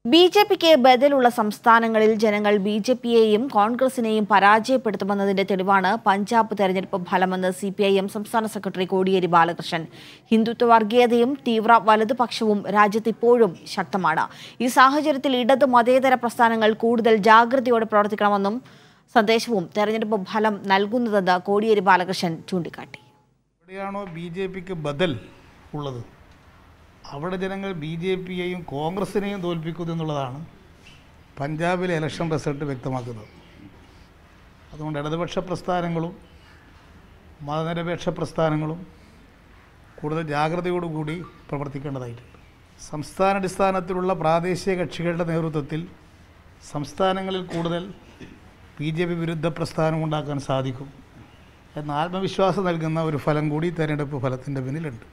B J പിക്ക് ബദലുള്ള സംസ്ഥാനങ്ങളിൽ ജനങ്ങൾ B J പിയെയും കോൺഗ്രസിനെയും പരാജയപ്പെടുത്തുമെന്നതിന്റെ തെളിവാണ് പഞ്ചാബ് തെരഞ്ഞെടുപ്പ് ഫലമെന്ന് സി പി ഐ എം സംസ്ഥാന സെക്രട്ടറി കോടിയേരി ബാലകൃഷ്ണൻ ഹിന്ദുത്വ വർഗീയതയും തീവ്ര വലതുപക്ഷവും രാജ്യത്ത് ഇപ്പോഴും ശക്തമാണ് ഈ സാഹചര്യത്തിൽ ഇടത് മതേതര പ്രസ്ഥാനങ്ങൾ കൂടുതൽ ജാഗ്രതയോടെ പ്രവർത്തിക്കണമെന്നും സന്ദേശവും തെരഞ്ഞെടുപ്പ് ഫലം നൽകുന്നതെന്ന് കോടിയേരി ബാലകൃഷ്ണൻ ചൂണ്ടിക്കാട്ടി എവിടെയാണോ ബി ജെ പിക്ക് ബദൽ ഉള്ളത് അവിടെ ജനങ്ങൾ ബി ജെ പിയെയും കോൺഗ്രസിനെയും തോൽപ്പിക്കുന്നു എന്നുള്ളതാണ് പഞ്ചാബിലെ ഇലക്ഷൻ റിസൾട്ട് വ്യക്തമാക്കുന്നത് അതുകൊണ്ട് ഇടതുപക്ഷ പ്രസ്ഥാനങ്ങളും മതനിരപേക്ഷ പ്രസ്ഥാനങ്ങളും കൂടുതൽ ജാഗ്രതയോടുകൂടി പ്രവർത്തിക്കേണ്ടതായിട്ടുണ്ട് സംസ്ഥാനാടിസ്ഥാനത്തിലുള്ള പ്രാദേശിക കക്ഷികളുടെ നേതൃത്വത്തിൽ സംസ്ഥാനങ്ങളിൽ കൂടുതൽ ബി ജെ പി വിരുദ്ധ പ്രസ്ഥാനം ഉണ്ടാക്കാൻ സാധിക്കും എന്ന ആത്മവിശ്വാസം നൽകുന്ന ഒരു ഫലം കൂടി തെരഞ്ഞെടുപ്പ് ഫലത്തിൻ്റെ പിന്നിലുണ്ട്